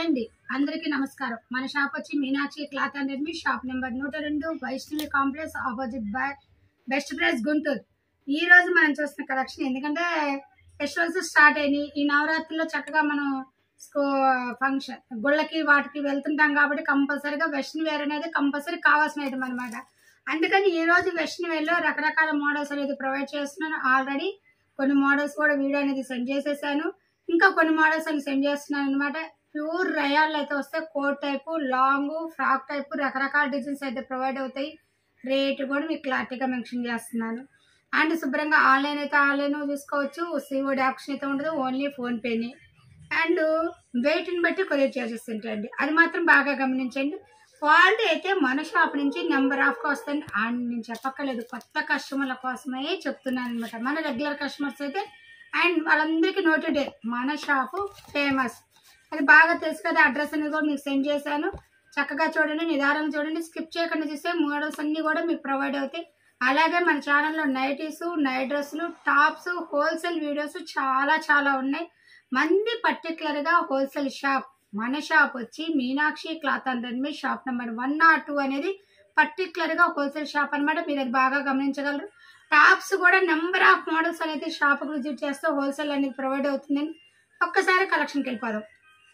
అండి అందరికీ నమస్కారం మన షాప్ వచ్చి Meenakshi cloth and Redmi shop number నూట రెండు Vaishnavi complex opposite by best price Guntur ఈ రోజు మనం చూస్తున్న కలెక్షన్ ఎందుకంటే ఫెస్టివల్స్ స్టార్ట్ అయినాయి ఈ నవరాత్రిలో చక్కగా మనం స్కూ ఫంక్షన్ గుళ్ళకి వాటికి వెళ్తుంటాం కాబట్టి కంపల్సరీగా వెస్ట్రన్ వేర్ అనేది కంపల్సరీ కావాల్సిన ఐటమ్ అనమాట అందుకని ఈ రోజు వెస్ట్రన్ వేర్లో రకరకాల మోడల్స్ అనేది ప్రొవైడ్ చేస్తున్నాను ఆల్రెడీ కొన్ని మోడల్స్ కూడా వీడియో అనేది సెండ్ చేసేసాను ఇంకా కొన్ని మోడల్స్ అని సెండ్ చేస్తున్నాను అనమాట ప్యూర్ రయాల్ అయితే వస్తే coat type long frock type రకరకాల డిజైన్స్ అయితే ప్రొవైడ్ అవుతాయి రేట్ కూడా మీకు క్లారిటీగా మెన్షన్ చేస్తున్నాను అండ్ శుభ్రంగా ఆన్లైన్ అయితే ఆన్లైన్ చూసుకోవచ్చు సిఓడి ఆప్షన్ అయితే ఉండదు ఓన్లీ ఫోన్పేని అండ్ వెయిట్ని బట్టి కొరియర్ చార్జెస్ ఉంటాయండి అది మాత్రం బాగా గమనించండి క్వాలిటీ అయితే మన షాప్ నుంచి నెంబర్ ఆఫ్గా వస్తుంది అండ్ నేను చెప్పక్కర్లేదు కొత్త కస్టమర్ల కోసమే చెప్తున్నాను అనమాట మన రెగ్యులర్ కస్టమర్స్ అయితే అండ్ వాళ్ళందరికీ నోటెడ్ మన షాపు ఫేమస్ అది బాగా తెలుసు కదా అడ్రస్ అనేది కూడా మీకు సెండ్ చేశాను చక్కగా చూడండి నిదానంగా చూడండి స్కిప్ చేయకుండా చూస్తే మోడల్స్ అన్నీ కూడా మీకు ప్రొవైడ్ అవుతాయి అలాగే మన ఛానల్లో నైటీస్ నైట్ డ్రెస్సులు టాప్స్ హోల్సేల్ వీడియోస్ చాలా చాలా ఉన్నాయి మంది పర్టికులర్గా హోల్సేల్ షాప్ మన షాప్ వచ్చి మీనాక్షి క్లాత్ అండ్ మీ shop number one nought two అనేది పర్టికులర్గా హోల్సేల్ షాప్ అన్నమాట మీరు అది బాగా గమనించగలరు టాప్స్ కూడా నెంబర్ ఆఫ్ మోడల్స్ అనేది షాప్కి విజిట్ చేస్తే హోల్సేల్ అనేది ప్రొవైడ్ అవుతుందని ఒక్కసారి కలెక్షన్కి వెళ్ళిపోదాం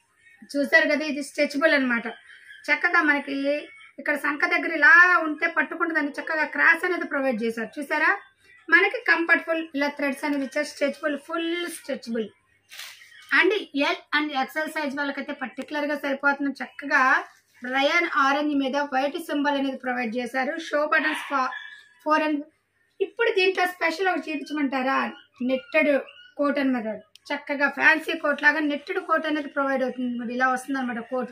చూసారు కదా ఇది స్ట్రెచబుల్ అన్నమాట చక్కగా మనకి ఇక్కడ సంఖ దగ్గర ఇలా ఉంటే పట్టుకుంటే దాన్ని చక్కగా క్రాస్ అనేది ప్రొవైడ్ చేశారు చూసారా మనకి కంఫర్టబుల్ ఇలా థ్రెడ్స్ అనేది ఇచ్చారు stretchable full stretchable and L and XL size వాళ్ళకైతే పర్టికులర్గా సరిపోతుంది చక్కగా రయాన్ ఆరెంజ్ మీద వైట్ సింబల్ అనేది ప్రొవైడ్ చేశారు షో బటన్స్ ఫోర్ అండ్ ఇప్పుడు దీంట్లో స్పెషల్ ఒకటి చూపించమంటారా నెట్టెడ్ కోట్ అనమాట చక్కగా ఫ్యాన్సీ కోట్ లాగా నెట్టెడ్ కోట్ అనేది ప్రొవైడ్ అవుతుంది మరి ఇలా వస్తుంది అనమాట కోట్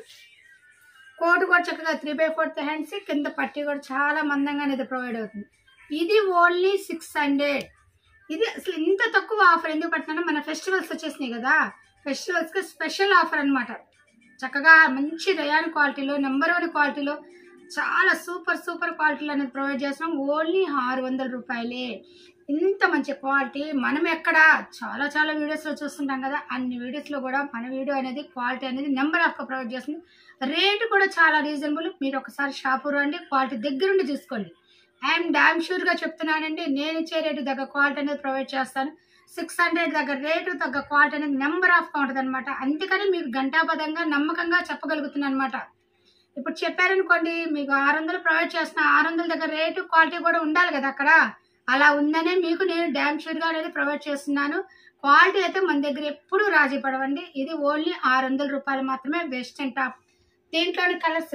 కోట్ కూడా చక్కగా త్రీ బై ఫోర్త్ హ్యాండ్స్ కింద పట్టి కూడా చాలా మందంగా అనేది ప్రొవైడ్ అవుతుంది ఇది ఓన్లీ సిక్స్ హండ్రెడ్ ఇది అసలు ఇంత తక్కువ ఆఫర్ ఎందుకు పడుతుందంటే మన ఫెస్టివల్స్ వచ్చేసినాయి కదా ఫెస్టివల్స్కి స్పెషల్ ఆఫర్ అన్నమాట చక్కగా మంచి రయాన్ క్వాలిటీలో నెంబర్ వన్ క్వాలిటీలో చాలా సూపర్ సూపర్ క్వాలిటీలో అనేది ప్రొవైడ్ చేస్తున్నాం ఓన్లీ ఆరు వందల రూపాయలే ఇంత మంచి క్వాలిటీ మనం ఎక్కడ చాలా చాలా వీడియోస్లో చూస్తుంటాం కదా అన్ని వీడియోస్లో కూడా మన వీడియో అనేది క్వాలిటీ అనేది నెంబర్ ఆఫ్గా ప్రొవైడ్ చేస్తుంది రేటు కూడా చాలా రీజనబుల్ మీరు ఒకసారి షాపు రండి క్వాలిటీ దగ్గరుండి చూసుకోండి ఐఎమ్ డామ్ షూర్గా చెప్తున్నానండి నేను ఇచ్చే రేటు దగ్గర క్వాలిటీ అనేది ప్రొవైడ్ చేస్తాను సిక్స్ హండ్రెడ్ దగ్గర రేటు తగ్గ క్వాలిటీ అనేది నెంబర్ ఆఫ్గా ఉంటుంది అనమాట అందుకని మీకు గంటాపదంగా నమ్మకంగా చెప్పగలుగుతున్నాను అనమాట ఇప్పుడు చెప్పారనుకోండి మీకు ఆరు వందలు ప్రొవైడ్ చేస్తున్నా ఆరు వందల దగ్గర రేటు క్వాలిటీ కూడా ఉండాలి కదా అక్కడ అలా ఉందనే మీకు నేను డ్యామ్ షూర్గా అనేది ప్రొవైడ్ చేస్తున్నాను క్వాలిటీ అయితే మన దగ్గర ఎప్పుడు రాజీ పడవండి ఇది ఓన్లీ ఆరు వందల రూపాయలు మాత్రమే వెస్టర్న్ టాప్ దీంట్లోని colours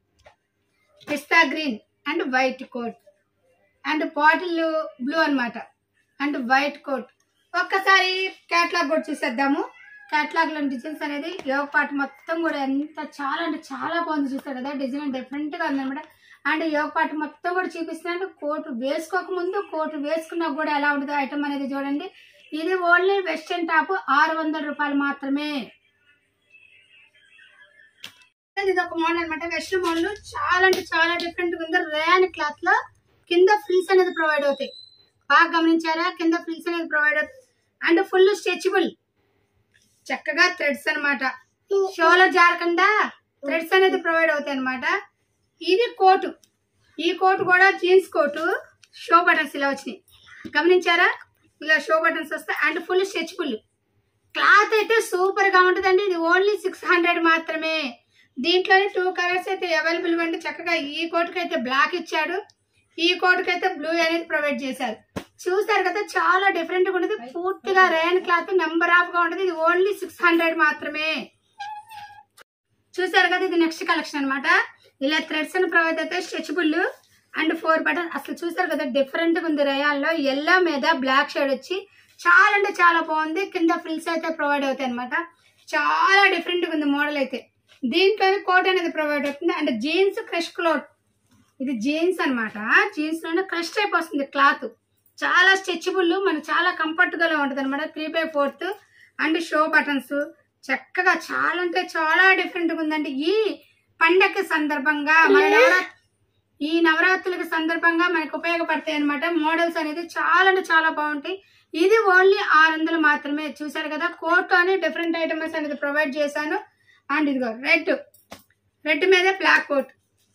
pista green and white coat and bottle blue అన్నమాట అండ్ వైట్ కోట్ ఒక్కసారి క్యాట్లాగ్ కూడా చూసేద్దాము క్యాట్లాగ్లో డిజైన్స్ అనేది యోగ పాట మొత్తం కూడా ఎంత చాలా అంటే చాలా బాగుంది చూస్తారు కదా డిజైన్ డిఫరెంట్గా ఉందన్నమాట అండ్ యోగ పాట మొత్తం కూడా చూపిస్తున్నాను కోటు వేసుకోక ముందు కోటు వేసుకున్నా కూడా ఎలా ఉంటుందో ఐటమ్ అనేది చూడండి ఇది ఓన్లీ వెస్టర్న్ టాప్ ఆరు వందల రూపాయలు మాత్రమే ఇది ఒక మోడల్ అనమాట వెస్ట్రన్ మోడల్ చాలా అంటే చాలా డిఫరెంట్ ఉంది రేయాన్ క్లాత్ లో కింద ఫ్రిల్స్ అనేది ప్రొవైడ్ అవుతాయి బాగా గమనించారా కింద ఫ్రిల్స్ అనేది ప్రొవైడ్ అవుతాయి అండ్ ఫుల్ స్ట్రెచబుల్ చక్కగా థ్రెడ్స్ అన్నమాట షోలర్ జారకుండా థ్రెడ్స్ అనేది ప్రొవైడ్ అవుతాయి అనమాట ఇది కోటు ఈ కోటు కూడా జీన్స్ కోటు షో బటన్స్ ఇలా వచ్చినాయి గమనించారా ఇలా షో బటన్స్ వస్తాయి అండ్ ఫుల్ స్ట్రెచబుల్ క్లాత్ అయితే సూపర్ గా ఉంటుందండి ఇది ఓన్లీ సిక్స్ హండ్రెడ్ మాత్రమే దీంట్లోనే టూ కలర్స్ అయితే అవైలబుల్ అండి చక్కగా ఈ కోటుకి అయితే బ్లాక్ ఇచ్చాడు ఈ కోటుకి అయితే బ్లూ అనేది ప్రొవైడ్ చేశారు చూసారు కదా చాలా డిఫరెంట్ గా ఉంటుంది పూర్తిగా రేయన్ క్లాత్ నెంబర్ ఆఫ్ గా ఉంటుంది ఇది ఓన్లీ సిక్స్ హండ్రెడ్ మాత్రమే చూసారు కదా ఇది నెక్స్ట్ కలెక్షన్ అన్నమాట ఇలా థ్రెడ్స్ అని ప్రొవైడ్ అయితే స్ట్రెచబుల్ అండ్ ఫోర్ బటన్ అసలు చూసారు కదా డిఫరెంట్ గా ఉంది రయాల్లో ఎల్లో మీద బ్లాక్ షేడ్ వచ్చి చాలా అంటే చాలా బాగుంది కింద ఫ్రిల్స్ అయితే ప్రొవైడ్ అవుతాయి అనమాట చాలా డిఫరెంట్ గా ఉంది మోడల్ అయితే దీంట్లోనే కోట్ అనేది ప్రొవైడ్ అవుతుంది అండ్ జీన్స్ క్రష్ క్లోత్ ఇది జీన్స్ అనమాట జీన్స్ లోనే క్రష్ టైప్ వస్తుంది క్లాత్ చాలా స్ట్రెచబుల్ మనకు చాలా కంఫర్ట్ గా ఉంటుంది అనమాట three by fourth and show buttons చక్కగా చాలా అంటే చాలా డిఫరెంట్ గా ఉందండి ఈ పండగ సందర్భంగా మన నవరా- ఈ నవరాత్రులకు సందర్భంగా మనకు ఉపయోగపడతాయి అనమాట మోడల్స్ అనేది చాలా అంటే చాలా బాగుంటాయి ఇది ఓన్లీ ఆరు వందలు మాత్రమే చూసారు కదా కోట్ అని డిఫరెంట్ ఐటమ్స్ అనేది ప్రొవైడ్ చేశాను అండ్ ఇదిగో రెడ్ రెడ్ మీద బ్లాక్ కోట్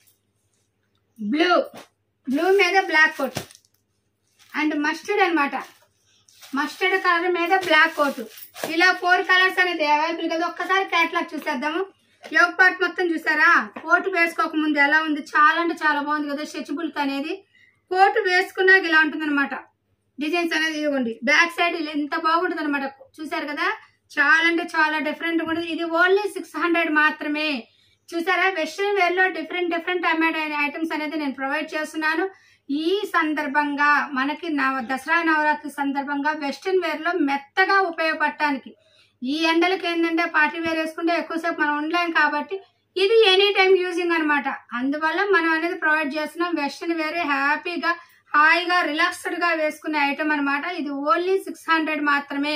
బ్లూ బ్లూ మీద బ్లాక్ కోట్ అండ్ మస్టర్డ్ అన్నమాట మస్టర్డ్ కలర్ మీద బ్లాక్ కోట్ ఇలా ఫోర్ కలర్స్ అనేది అవైలబుల్ కదా ఒక్కసారి క్యాట్లాగ్ చూసేద్దాము యోగ పార్ట్ మొత్తం చూసారా కోట్ వేసుకోక ముందు ఎలా ఉంది చాలా అంటే చాలా బాగుంది కదా స్ట్రెచబుల్ అనేది కోట్ వేసుకున్నాక ఇలా ఉంటుంది అనమాట డిజైన్స్ అనేది ఇదిగోండి బ్యాక్ సైడ్ ఇలా ఎంత బాగుంటుంది అనమాట చూసారు కదా చాలా అంటే చాలా డిఫరెంట్ ఉంటుంది ఇది ఓన్లీ సిక్స్ హండ్రెడ్ మాత్రమే చూసారా వెస్ట్రన్ వేర్ లో డిఫరెంట్ డిఫరెంట్ ఐటమ్స్ అనేది నేను ప్రొవైడ్ చేస్తున్నాను ఈ సందర్భంగా మనకి నవ దసరా నవరాత్రి సందర్భంగా వెస్ట్రన్ వేర్ లో మెత్తగా ఉపయోగపడటానికి ఈ ఎండలకి ఏంటంటే పార్టీ వేర్ వేసుకుంటే ఎక్కువసేపు మనం ఉండలేం కాబట్టి ఇది ఎనీ టైం యూజింగ్ అన్నమాట అందువల్ల మనం అనేది ప్రొవైడ్ చేస్తున్నాం వెస్ట్రన్ వేర్ హ్యాపీగా హాయిగా రిలాక్స్డ్ గా వేసుకునే ఐటమ్ అన్నమాట ఇది ఓన్లీ సిక్స్ హండ్రెడ్ మాత్రమే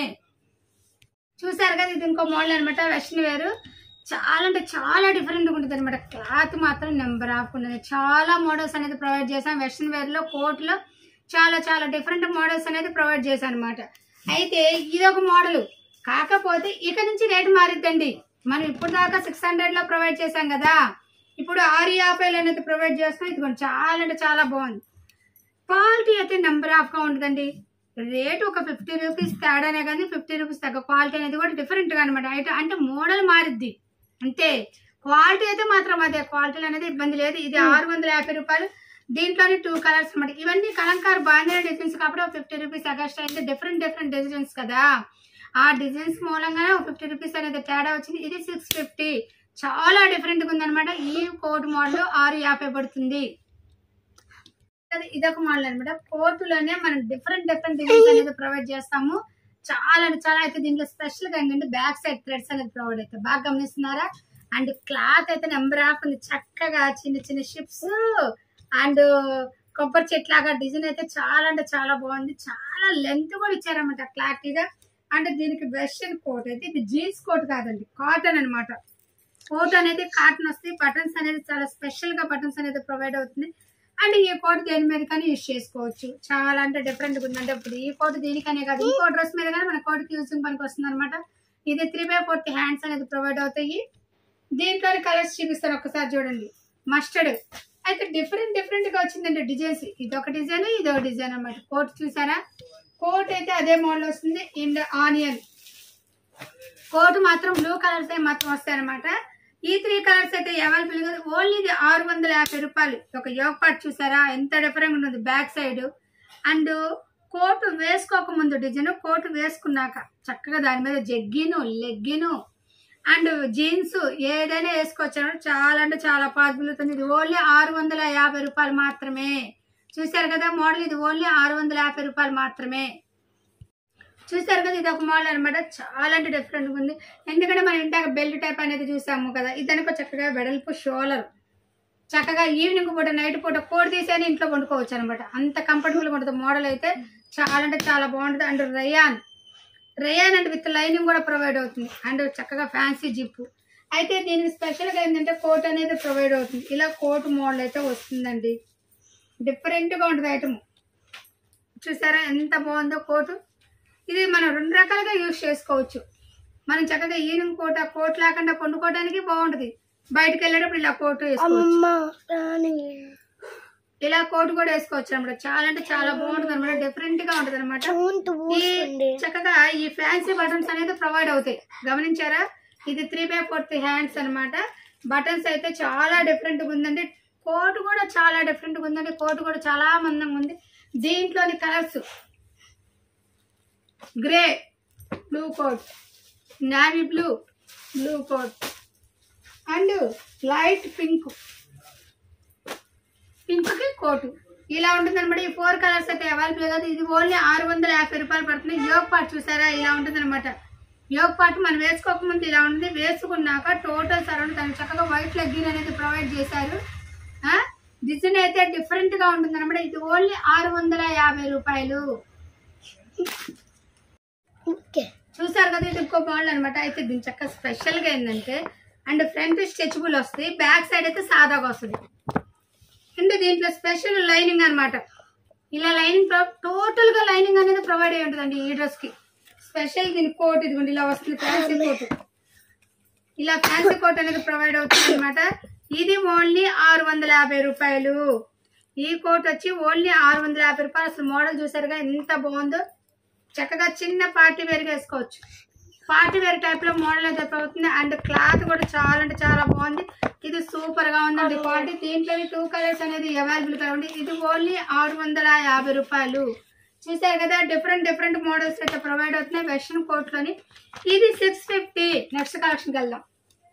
చూసారు కదా ఇది ఇంకో మోడల్ అనమాట వెస్ట్రన్ వేర్ చాలా అంటే చాలా డిఫరెంట్ ఉంటుంది అనమాట క్లాత్ మాత్రం నెంబర్ ఆఫ్ ఉన్నది చాలా మోడల్స్ అనేది ప్రొవైడ్ చేసాం వెస్ట్రన్ వేర్ లో కోట్ లో చాలా చాలా డిఫరెంట్ మోడల్స్ అనేది ప్రొవైడ్ చేశాను అనమాట అయితే ఇది ఒక మోడల్ కాకపోతే ఇక నుంచి రేట్ మారిద్దండి మనం ఇప్పుడు దాకా సిక్స్ హండ్రెడ్ లో ప్రొవైడ్ చేశాం కదా ఇప్పుడు ఆరు యాభైలు అనేది ప్రొవైడ్ చేస్తాం ఇది కొంచెం చాలా అంటే చాలా బాగుంది క్వాలిటీ అయితే నెంబర్ ఆఫ్ గా ఉంటుందండి రేట్ ఒక ఫిఫ్టీ రూపీస్ తేడానే కానీ ఫిఫ్టీ రూపీస్ తగ్గ క్వాలిటీ అనేది కూడా డిఫరెంట్ గా అనమాట అయితే అంటే మోడల్ మారిద్ది అంతే క్వాలిటీ అయితే మాత్రం అదే క్వాలిటీ అనేది ఇబ్బంది లేదు ఇది ఆరు వందల యాభై రూపాయలు దీంట్లోనే టూ కలర్స్ అన్నమాట ఇవన్నీ కలంకార్ బాగానే డిజైన్స్ కాబట్టి ఒక ఫిఫ్టీ రూపీస్ ఎగస్ట్రా అయితే డిఫరెంట్ డిఫరెంట్ డిజైన్స్ కదా ఆ డిజైన్స్ మూలంగానే ఒక ఫిఫ్టీ రూపీస్ అనేది తేడా వచ్చింది ఇది సిక్స్ ఫిఫ్టీ చాలా డిఫరెంట్ గా ఉందన్నమాట ఈ కోట్ మోడల్ ఆరు యాభై పడుతుంది అది ఇదొక మోడల్ అనమాట కోర్టులోనే మనం డిఫరెంట్ డిఫరెంట్ డిజైన్స్ అనేది ప్రొవైడ్ చేస్తాము చాలా అంటే చాలా అయితే దీంట్లో స్పెషల్ గా ఏంటంటే బ్యాక్ సైడ్ థ్రెడ్స్ అనేది ప్రొవైడ్ అవుతాయి బాగా గమనిస్తున్నారా అండ్ క్లాత్ అయితే నెంబర్ ఆఫ్ ఉంది చక్కగా చిన్న చిన్న షిప్స్ అండ్ కొబ్బరి చెట్లాగా డిజైన్ అయితే చాలా అంటే చాలా బాగుంది చాలా లెంత్ కూడా ఇచ్చారన్నమాట క్లారిటీగా అంటే దీనికి వెస్ట్రన్ కోట్ అయితే ఇది జీన్స్ కోట్ కాదండి కాటన్ అన్నమాట కోట్ అనేది కాటన్ వస్తాయి బటన్స్ అనేది చాలా స్పెషల్ గా బటన్స్ అనేది ప్రొవైడ్ అవుతుంది అండ్ ఈ కోట్ దేని మీద కానీ యూజ్ చేసుకోవచ్చు చాలా అంటే డిఫరెంట్ గా ఉందంటే ఇప్పుడు ఈ కోట్ దీనికనే కాదు ఇంకో డ్రెస్ మీద కానీ మన కోట్కి యూజింగ్ పనికి వస్తుంది అనమాట ఇది త్రీ బై ఫోర్త్ హ్యాండ్స్ అనేది ప్రొవైడ్ అవుతాయి దీంట్లో కలర్స్ చూపిస్తాను ఒకసారి చూడండి మస్టర్డ్ అయితే డిఫరెంట్ డిఫరెంట్ గా వచ్చిందండి డిజైన్స్ ఇది ఒక డిజైన్ ఇది ఒక డిజైన్ అన్నమాట కోట్ చూసారా కోట్ అయితే అదే మోడల్ వస్తుంది అండ్ ఆనియన్ కోట్ మాత్రం బ్లూ కలర్స్ మాత్రం వస్తాయి అనమాట ఈ త్రీ కలర్స్ అయితే అవైలబుల్ గా ఓన్లీ ఇది ఆరు వందల యాభై రూపాయలు ఒక యోగ పార్ట్ చూసారా ఎంత డిఫరెంట్ ఉంటుంది బ్యాక్ సైడ్ అండ్ కోటు వేసుకోక ముందు డిజైన్ కోటు వేసుకున్నాక చక్కగా దాని మీద జగ్గిను లెగ్గిను అండ్ జీన్స్ ఏదైనా వేసుకోవచ్చు అన్నమాట. చాలా అంటే చాలా పాసిబుల్ అవుతుంది ఇది ఓన్లీ ఆరు వందల యాభై రూపాయలు మాత్రమే చూసారు కదా మోడల్ ఇది ఓన్లీ ఆరు వందల యాభై రూపాయలు మాత్రమే చూసారు కదా ఇది ఒక మోడల్ అనమాట చాలా అంటే డిఫరెంట్ గా ఉంది ఎందుకంటే మనం ఇందాక బెల్ట్ టైప్ అనేది చూసాము కదా ఇదనుకో చక్కగా వెడల్పు షోలర్ చక్కగా ఈవినింగ్ పూట నైట్ పూట కోడి తీసేని ఇంట్లో వండుకోవచ్చు అనమాట అంత కంఫర్టబుల్ గా ఉంటుంది మోడల్ అయితే చాలా అంటే చాలా బాగుంటుంది అండ్ రయాన్ రయాన్ అంటే విత్ లైనింగ్ కూడా ప్రొవైడ్ అవుతుంది అండ్ చక్కగా ఫ్యాన్సీ జిప్ అయితే దీనికి స్పెషల్ గా ఏంటంటే కోట్ అనేది ప్రొవైడ్ అవుతుంది ఇలా కోట్ మోడల్ అయితే వస్తుందండి డిఫరెంట్ గా ఉంటుంది ఐటమ్ చూసారా ఎంత బాగుందో కోటు ఇది మనం రెండు రకాలుగా యూజ్ చేసుకోవచ్చు మనం చక్కగా ఈవినింగ్ కోట కోట్ లేకుండా పండుకోవడానికి బాగుంటది బయటకు వెళ్ళేటప్పుడు ఇలా కోటు వేసుకోవచ్చు అమ్మమ్మ రాని ఇలా కోటు కూడా వేసుకోవచ్చు అనమాట చాలా అంటే చాలా బాగుంటుంది అనమాట డిఫరెంట్ గా ఉంటది అనమాట చూంతు ఈ పూస్తుంది చక్కగా ఈ ఫ్యాన్సీ బటన్స్ అనేది ప్రొవైడ్ అవుతాయి గమనించారా ఇది త్రీ బై ఫోర్త్ హ్యాండ్స్ అన్నమాట బటన్స్ అయితే చాలా డిఫరెంట్ గా ఉందండి కోట్ కూడా చాలా డిఫరెంట్ గా ఉందండి కోట్ కూడా చాలా మందంగా ఉంది దీంట్లోని colours grey blue coat navy blue blue coat and light pink pink కి కోటు ఇలా ఉంటుంది అనమాట ఈ ఫోర్ కలర్స్ అయితే అవైలబుల్ కాదు ఇది ఓన్లీ ఆరు వందల యాభై రూపాయలు పడుతుంది యోగ్ పార్ట్ చూసారా ఇలా ఉంటుంది అనమాట యోగ్ పార్ట్ మనం వేసుకోకముందు ఇలా ఉంటుంది వేసుకున్నాక టోటల్ సరౌండ్ దానికి చక్కగా వైట్ లెగ్గిన్ అనేది ప్రొవైడ్ చేశారు డిజైన్ అయితే డిఫరెంట్ గా ఉంటుంది అనమాట ఇది ఓన్లీ ఆరు వందల యాభై రూపాయలు ఓకే చూసారు కదా ఇది ఇంకో మోడల్ అనమాట అయితే దీని చక్క స్పెషల్ గా ఏంటంటే అండ్ ఫ్రంట్ స్ట్రెచబుల్ వస్తుంది బ్యాక్ సైడ్ అయితే సాదాగా వస్తుంది అండ్ దీంట్లో స్పెషల్ లైనింగ్ అన్నమాట ఇలా లైనింగ్ టోటల్ గా లైనింగ్ అనేది ప్రొవైడ్ అయి ఉంటుందండి ఈ డ్రెస్ కి స్పెషల్ దీని కోట్ ఇదిగోండి ఇలా వస్తుంది ఫ్యాన్సీ కోట్ ఇలా ఫ్యాన్సీ కోట్ అనేది ప్రొవైడ్ అవుతుంది అనమాట ఇది ఓన్లీ ఆరు వందల యాభై రూపాయలు ఈ కోట్ వచ్చి ఓన్లీ ఆరు వందల యాభై రూపాయలు అసలు మోడల్ చూసారుగా ఎంత బాగుందో చక్కగా చిన్న పార్టీ వేర్ వేసుకోవచ్చు పార్టీ వేర్ టైప్ లో మోడల్ అయితే అవుతుంది అండ్ క్లాత్ కూడా చాలా అంటే చాలా బాగుంది ఇది సూపర్ గా ఉందండి క్వాలిటీ దీంట్లో టూ కలర్స్ అనేది అవైలబుల్ గా ఉంది ఇది ఓన్లీ ఆరు వందల యాభై రూపాయలు చూసారు కదా డిఫరెంట్ డిఫరెంట్ మోడల్స్ అయితే ప్రొవైడ్ అవుతున్నాయి వెస్ట్రన్ కోట్ లోని ఇది సిక్స్ ఫిఫ్టీ నెక్స్ట్ కలెక్షన్ వెళ్దాం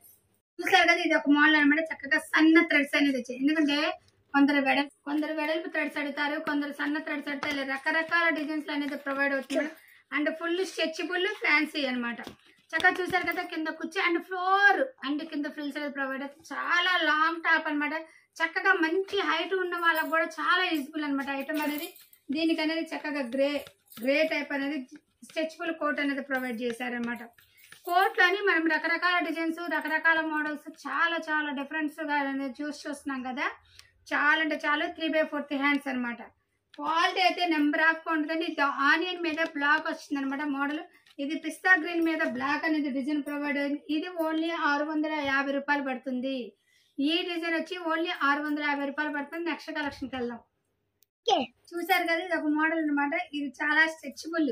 చూసారు కదా ఇది ఒక మోడల్ అనమాట చక్కగా సన్న థ్రెడ్స్ అనేది వచ్చాయి ఎందుకంటే కొందరు వెడల్పు కొందరు వెడల్పు థ్రెడ్స్ అడుగుతారు కొందరు సన్న థ్రెడ్స్ అడుగుతారు ఇలా రకరకాల డిజైన్స్ అనేది ప్రొవైడ్ అవుతుంది అండ్ ఫుల్ స్ట్రెచబుల్ ఫ్యాన్సీ అన్నమాట చక్కగా చూసారు కదా కింద కుర్చీ అండ్ ఫ్లోర్ అండ్ కింద ఫ్రిల్స్ అనేది ప్రొవైడ్ అవుతుంది చాలా లాంగ్ టాప్ అన్నమాట చక్కగా మంచి హైట్ ఉన్న వాళ్ళకి కూడా చాలా యూజ్ఫుల్ అన్నమాట ఐటమ్ అనేది దీనికి అనేది చక్కగా గ్రే గ్రే టైప్ అనేది స్ట్రెచబుల్ కోట్ అనేది ప్రొవైడ్ చేశారనమాట కోట్లని మనం రకరకాల డిజైన్స్ రకరకాల మోడల్స్ చాలా చాలా డిఫరెంట్స్ గా అనేది చూసి చూస్తున్నాం కదా చాలా అంటే చాలా త్రీ బై ఫోర్త్ హ్యాండ్స్ అన్నమాట క్వాలిటీ అయితే నెంబర్ ఆఫ్ ఉంటుందండి ఇది ఆనియన్ మీద బ్లాక్ వచ్చింది అనమాట మోడల్ ఇది పిస్తా గ్రీన్ మీద బ్లాక్ అనేది డిజైన్ ప్రొవైడ్ అయింది ఇది ఓన్లీ ఆరు వందల యాభై రూపాయలు పడుతుంది ఈ డిజైన్ వచ్చి ఓన్లీ ఆరు వందల యాభై రూపాయలు పడుతుంది నెక్స్ట్ కలెక్షన్కి వెళ్దాం ఓకే చూసారు కదా ఇది ఒక మోడల్ అన్నమాట ఇది చాలా స్ట్రెచబుల్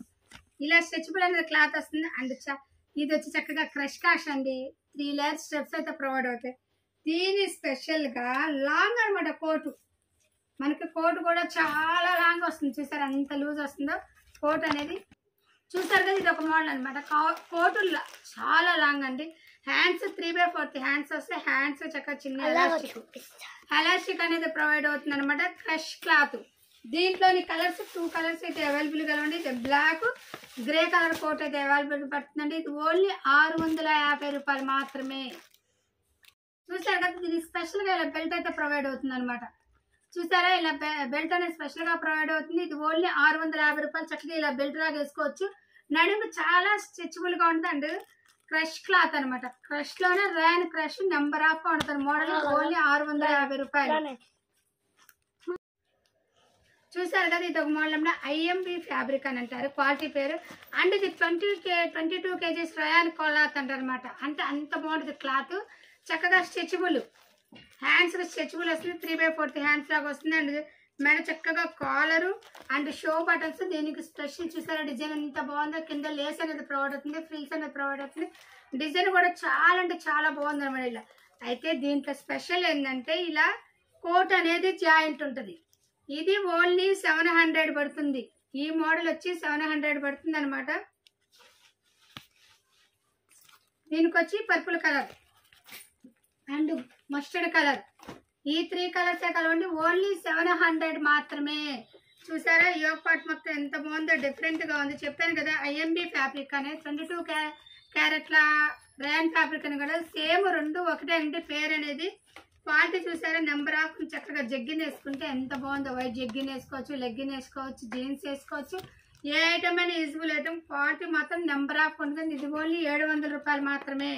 ఇలా స్ట్రెచబుల్ అనేది క్లాత్ వస్తుంది అండ్ చ- ఇది వచ్చి చక్కగా క్రష్ కాష్ అండి త్రీ లేయర్ స్టెప్స్ అయితే ప్రొవైడ్ అవుతాయి దీని స్పెషల్ గా లాంగ్ అన్నమాట కోటు మనకి కోట్ కూడా చాలా లాంగ్ వస్తుంది చూసారు ఎంత లూజ్ వస్తుందో కోట్ అనేది చూసారు కదా ఇది ఒక మోడల్ అనమాట కోటు ల- చాలా లాంగ్ అండి hands three by fourth hands వస్తే హ్యాండ్స్ చక్కగా చిన్న అలాగ ఎలాస్టిక్ చూపిస్తా ఎలాస్టిక్ అనేది ప్రొవైడ్ అవుతుంది అనమాట క్రష్ క్లాత్ దీంట్లోని కలర్స్ టూ కలర్స్ అయితే అవైలబుల్ గా ఉంది ఇది బ్లాక్ గ్రే కలర్ కోట్ అయితే అవైలబుల్ పడుతుందండి ఇది ఓన్లీ ఆరు వందల యాభై రూపాయలు మాత్రమే చూసారు కదా దీనికి స్పెషల్ గా ఇలా బెల్ట్ అయితే ప్రొవైడ్ అవుతుంది అనమాట చూసారా ఇలా బెల్ట్ అనేది స్పెషల్ గా ప్రొవైడ్ అవుతుంది ఇది ఓన్లీ ఆరు వందల యాభై రూపాయలు చక్కగా ఇలా బెల్ట్ లాగా వేసుకోవచ్చు నడుము చాలా స్ట్రెచబుల్ గా ఉంటుంది అండ్ క్రష్ క్లాత్ అనమాట క్రష్ లోనే ర్యాన్ క్రష్ నెంబర్ ఆఫ్ గా ఉంటుంది మోడల్ ఓన్లీ ఆరు వందల యాభై రూపాయలు ఇలానే. చూసారు కదా ఇది ఒక మోడల్ అన్నమాట ఐఎంబి ఫ్యాబ్రిక్ అని అంటారు క్వాలిటీ పేరు అండ్ ఇది twenty K twenty two KGs rayon cloth అంటారు అనమాట అంటే అంత బాగుంటుంది క్లాత్ చక్కగా స్ట్రెచబుల్ హ్యాండ్స్ స్ట్రెచబుల్ వస్తుంది త్రీ బై ఫోర్త్ హ్యాండ్స్ లాగా వస్తుంది అండ్ మెడ చక్కగా కాలరు అండ్ షో బటన్స్ దీనికి స్పెషల్ చూసారా డిజైన్ ఎంత బాగుందో కింద లేస్ అనేది ప్రొవైడ్ అవుతుంది ఫ్రిల్స్ అనేది ప్రొవైడ్ అవుతుంది డిజైన్ కూడా చాలా అంటే చాలా బాగుంది అనమాట ఇలా అయితే దీంట్లో స్పెషల్ ఏంటంటే ఇలా కోట్ అనేది జాయింట్ ఉంటుంది ఇది ఓన్లీ సెవెన్ హండ్రెడ్ పడుతుంది ఈ మోడల్ వచ్చి సెవెన్ హండ్రెడ్ పడుతుంది అనమాట దీనికి వచ్చి purple colour and mustard colour ఈ త్రీ కలర్సే కలవండి ఓన్లీ సెవెన్ హండ్రెడ్ మాత్రమే చూసారా యోగ్ పార్ట్ మొత్తం ఎంత బాగుందో డిఫరెంట్ గా ఉంది చెప్పాను కదా ఐఎంబి ఫ్యాబ్రిక్ అనేది ట్వంటీ టూ క్యారెట్ల ర్యాన్ ఫ్యాబ్రిక్ అని కూడా సేమ్ రెండు ఒకటే అంటే పేరు అనేది క్వాలిటీ చూసారా నెంబర్ ఆఫ్ చక్కగా జగ్గిన్ వేసుకుంటే ఎంత బాగుందో వైట్ జగ్గిన్ వేసుకోవచ్చు లెగ్గిన్ వేసుకోవచ్చు జీన్స్ వేసుకోవచ్చు ఏ ఐటమ్ అయినా యూజ్ఫుల్ ఐటమ్ క్వాలిటీ మాత్రం నెంబర్ ఆఫ్ ఉంటుంది ఇది ఓన్లీ ఏడు వందల రూపాయలు మాత్రమే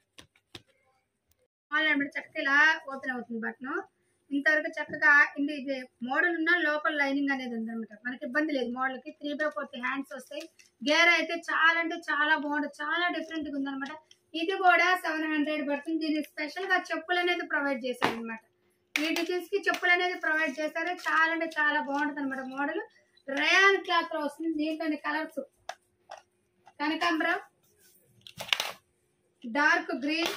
ఆన్లైన్ చక్కగా ఇలా ఓపెన్ అవుతుంది బటన్ ఇంతవరకు చక్కగా ఇది ఇది మోడల్ ఉన్న లోపల లైనింగ్ అనేది ఉందన్నమాట మనకి ఇబ్బంది లేదు మోడల్ కి త్రీ బై ఫోర్త్ హ్యాండ్స్ వస్తాయి గేర్ అయితే చాలా అంటే చాలా బాగుంటుంది చాలా డిఫరెంట్ గా ఉందన్నమాట ఇది కూడా సెవెన్ హండ్రెడ్ పడుతుంది దీనికి స్పెషల్ గా చెప్పులు అనేది ప్రొవైడ్ చేశారు అనమాట ఈ డిజైన్స్ కి చెప్పులు అనేది ప్రొవైడ్ చేశారు చాలా అంటే చాలా బాగుంటుంది అనమాట మోడల్ రయాన్ క్లాత్ లో వస్తుంది దీంట్లోని కలర్స్ కనకాంబరం డార్క్ గ్రీన్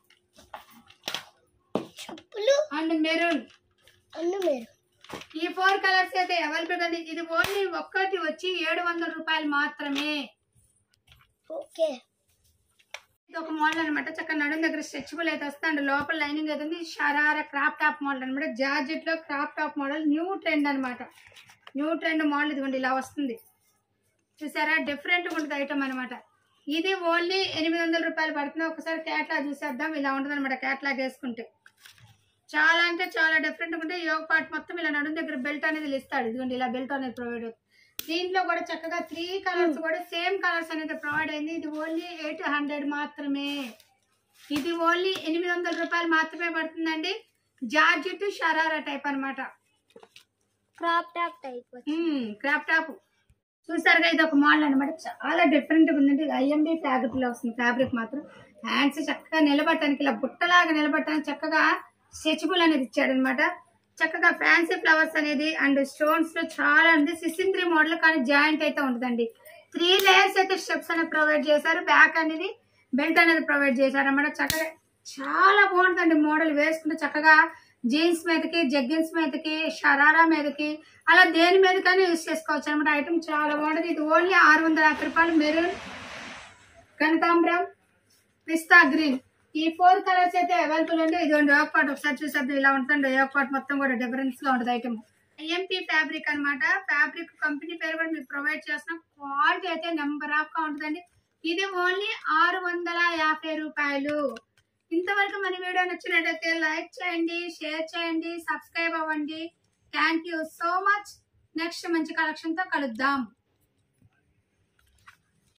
చెప్పులు అండ్ మెరూన్ అన్ను మీరు ఈ ఫోర్ కలర్స్ అయితే అవైలబుల్ ఉంది ఇది ఓన్లీ ఒక్కటి వచ్చి ఏడు వందల రూపాయలు మాత్రమే ఓకే ఇది ఒక మోడల్ అనమాట చక్కగా నడుం దగ్గర స్ట్రెచబుల్ అయితే వస్తుంది అండ్ లోపల లైనింగ్ అయితే ఉంది షరారా క్రాప్ టాప్ మోడల్ అనమాట జార్జెట్ లో crop top model new trend అనమాట న్యూ ట్రెండ్ మోడల్ ఇదిగోండి ఇలా వస్తుంది చూసారా డిఫరెంట్ ఉంటుంది ఐటమ్ అనమాట ఇది ఓన్లీ ఎనిమిది వందల రూపాయలు పడుతుంది ఒకసారి క్యాట్లాగ్ చూసేద్దాం ఇలా ఉంటుంది అనమాట క్యాట్లాగ్ వేసుకుంటే చాలా అంటే చాలా డిఫరెంట్ ఉంటే యోగ పార్ట్ మొత్తం ఇలా నడుం దగ్గర బెల్ట్ అనేది ఇస్తాడు ఇదిగోండి ఇలా బెల్ట్ అనేది ప్రొవైడ్ అవుతుంది దీంట్లో కూడా చక్కగా త్రీ కలర్స్ కూడా సేమ్ కలర్స్ అనేది ప్రొవైడ్ అయింది ఇది ఓన్లీ ఎయిట్ హండ్రెడ్ మాత్రమే ఇది ఓన్లీ ఎనిమిది వందల రూపాయలు మాత్రమే పడుతుందండి జార్జెట్ షరారా టైప్ అన్నమాట crop top type crop top చూసారుగా ఇది ఒక మోడల్ అనమాట చాలా డిఫరెంట్ గా ఉందండి ఐఎంబి ఫ్యాబ్రిక్ లో వస్తుంది ఫ్యాబ్రిక్ మాత్రం హ్యాండ్స్ చక్కగా నిలబడటానికి ఇలా బుట్టలాగా నిలబడటానికి చక్కగా స్ట్రెచబుల్ అనేది ఇచ్చాడు అనమాట చక్కగా ఫ్యాన్సీ ఫ్లవర్స్ అనేది అండ్ స్టోన్స్ లో చాలా ఉంది సిక్స్టీన్ త్రీ మోడల్ కానీ జాయింట్ అయితే ఉంటుందండి త్రీ లేయర్స్ అయితే స్టెప్స్ అనేది ప్రొవైడ్ చేశారు బ్యాక్ అనేది బెల్ట్ అనేది ప్రొవైడ్ చేశారు అన్నమాట చక్కగా చాలా బాగుంటుందండి మోడల్ వేసుకుంటే చక్కగా జీన్స్ మీదకి జగ్గిన్స్ మీదకి షరారా మీదకి అలా దేని మీదకైనా యూస్ చేసుకోవచ్చు అనమాట ఐటమ్ చాలా బాగుంటుంది ఇది ఓన్లీ ఆరు వందల యాభై రూపాయలు మెరూన్ కనకాంబరం పిస్తా గ్రీన్ ఈ ఫోర్ కలర్స్ అయితే అవైలబుల్ ఉంది ఇదిగోండి యోగ పాట్ ఒకసారి చూసేద్దాం ఇలా ఉంటుంది యోగ పాట్ మొత్తం కూడా డిఫరెన్స్ లో ఉంటుంది ఐటమ్ ఐఎంపీ ఫ్యాబ్రిక్ అన్నమాట ఫ్యాబ్రిక్ కంపెనీ పేరు కూడా మీకు ప్రొవైడ్ చేస్తున్నాం క్వాలిటీ అయితే నెంబర్ ఆఫ్ గా ఉంటుందండి ఇది ఓన్లీ ఆరు వందల యాభై రూపాయలు ఇంతవరకు మన వీడియో నచ్చినట్లయితే లైక్ చేయండి షేర్ చేయండి సబ్స్క్రైబ్ అవ్వండి thank you so much next మంచి కలెక్షన్ తో కలుద్దాం